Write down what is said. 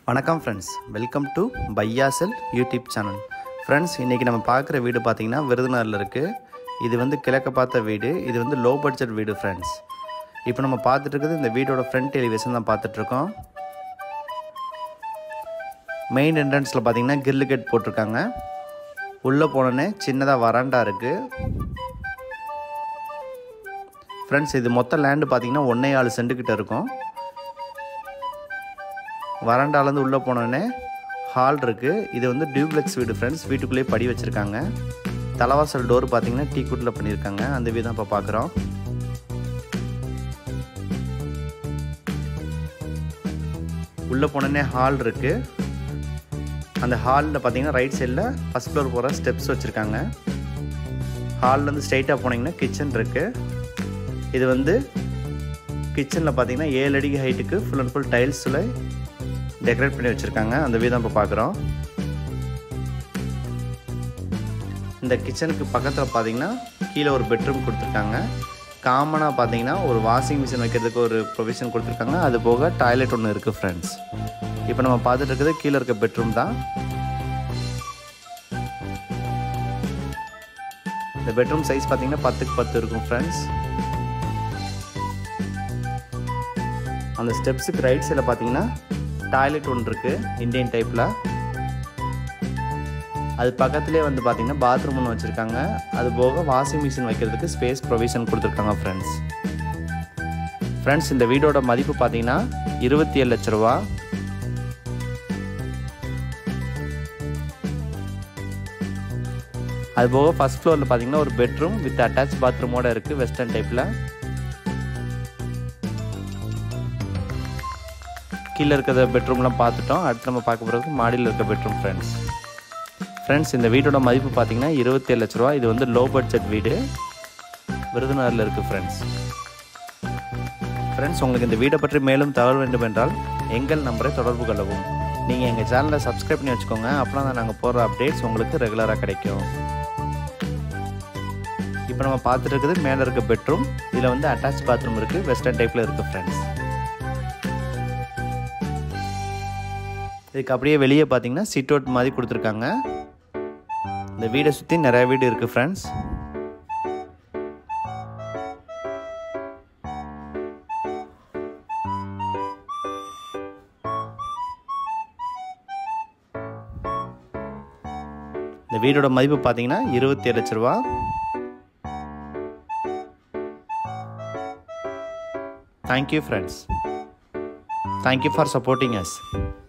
வணக்கம் friends welcome to பையாசல் YouTube channel friends இன்றைக்கி நம்ம பார்க்குற வீடு பார்த்திங்கன்னா விருதுநகரில் இருக்குது இது வந்து கிழக்க பார்த்த வீடு இது வந்து லோ பட்ஜெட் வீடு ஃப்ரெண்ட்ஸ் இப்போ நம்ம பார்த்துட்டு இருக்கிறது இந்த வீடோட ஃப்ரண்ட் எலிவேஷன் தான் பார்த்துட்ருக்கோம் மெயின் என்ட்ரன்ஸில் பார்த்தீங்கன்னா கிரில் கேட் போட்டிருக்காங்க உள்ளே போனோன்னே சின்னதாக வராண்டா இருக்குது ஃப்ரெண்ட்ஸ் இது மொத்த லேண்டு பார்த்தீங்கன்னா ஒன்றே ஆறு சென்ட்டுக்கிட்ட இருக்கும் வராண்டாலேருந்து உள்ளே போனோடனே ஹால் இருக்குது இது வந்து டியூப்ளெக்ஸ் வீடு ஃப்ரெண்ட்ஸ் வீட்டுக்குள்ளேயே படி வச்சுருக்காங்க தலைவாசல் டோர் பார்த்தீங்கன்னா டீ குட்டில் பண்ணியிருக்காங்க அந்த வீடு தான் இப்போ பார்க்குறோம் உள்ளே போனோடனே ஹால் இருக்குது அந்த ஹாலில் பார்த்தீங்கன்னா ரைட் சைடில் ஃபஸ்ட் ஃப்ளோர் போகிற ஸ்டெப்ஸ் வச்சுருக்காங்க ஹால்லேருந்து ஸ்ட்ரைட்டாக போனீங்கன்னா கிச்சன் இருக்குது இது வந்து கிச்சனில் பார்த்தீங்கன்னா ஏழு அடி ஹைட்டுக்கு ஃபுல் அண்ட் ஃபுல் டைல்ஸில் டெக்கரேட் பண்ணி வச்சுருக்காங்க அந்த வீதம் இப்போ பார்க்குறோம் இந்த கிச்சனுக்கு பக்கத்தில் பார்த்தீங்கன்னா கீழே ஒரு பெட்ரூம் கொடுத்துருக்காங்க காமனாக பார்த்தீங்கன்னா ஒரு வாஷிங் மிஷின் வைக்கிறதுக்கு ஒரு ப்ரொவிஷன் கொடுத்துருக்காங்க அது போக டாய்லெட் ஒன்று இருக்குது ஃப்ரெண்ட்ஸ் இப்போ நம்ம பார்த்துட்டு இருக்கிறது கீழே இருக்க பெட்ரூம் தான் இந்த பெட்ரூம் சைஸ் பார்த்தீங்கன்னா பத்துக்கு பத்து இருக்கும் ஃப்ரெண்ட்ஸ் அந்த ஸ்டெப்ஸுக்கு ரைட் சைடில் பார்த்தீங்கன்னா டாய்லெட் ஒன்று இருக்குது இந்தியன் டைப்பில் அது பக்கத்துலேயே வந்து பார்த்திங்கன்னா பாத்ரூம் ஒன்று வச்சுருக்காங்க அது போக வாஷிங் மிஷின் வைக்கிறதுக்கு ஸ்பேஸ் ப்ரொவிஷன் கொடுத்துருக்காங்க ஃப்ரெண்ட்ஸ் ஃப்ரெண்ட்ஸ் இந்த வீடோட மதிப்பு பார்த்தீங்கன்னா இருபத்தி ஏழு லட்ச ரூபா அது போக ஃபஸ்ட் ஃப்ளோரில் பார்த்தீங்கன்னா ஒரு பெட்ரூம் வித் அட்டாச் பாத்ரூமோட இருக்குது வெஸ்டர்ன் டைப்பில் கீழே இருக்கிற பெட்ரூம்லாம் பார்த்துட்டோம் அடுத்து நம்ம பார்க்க போகிறது மாடியில் இருக்க பெட்ரூம் ஃப்ரெண்ட்ஸ் ஃப்ரெண்ட்ஸ் இந்த வீடோட மதிப்பு பார்த்தீங்கன்னா இருபத்தேழு லட்ச ரூபா இது வந்து லோ பட்ஜெட் வீடு விருதுநகரில் இருக்குது ஃப்ரெண்ட்ஸ் ஃப்ரெண்ட்ஸ் உங்களுக்கு இந்த வீடை பற்றி மேலும் தகவல் வேண்டும் என்றால் எங்கள் நம்பரை தொடர்பு கொள்ளவும் நீங்கள் எங்கள் சேனலை சப்ஸ்கிரைப் பண்ணி வச்சுக்கோங்க அப்போனா தான் நாங்கள் போடுற அப்டேட்ஸ் உங்களுக்கு ரெகுலராக கிடைக்கும் இப்போ நம்ம பார்த்துட்டு இருக்குது மேலே இருக்க பெட்ரூம் இதில் வந்து அட்டாச் பாத்ரூம் இருக்குது வெஸ்டர்ன் டைப்பில் இருக்குது ஃப்ரெண்ட்ஸ் இதுக்கு அப்படியே வெளியே பார்த்தீங்கன்னா சிட் அவுட் மாதிரி கொடுத்துருக்காங்க இந்த வீடை சுற்றி நிறைய வீடு இருக்குது ஃப்ரெண்ட்ஸ் இந்த வீடோட மதிப்பு பார்த்தீங்கன்னா இருபத்தி ஏழு லட்ச ரூபா thank you friends thank you for supporting as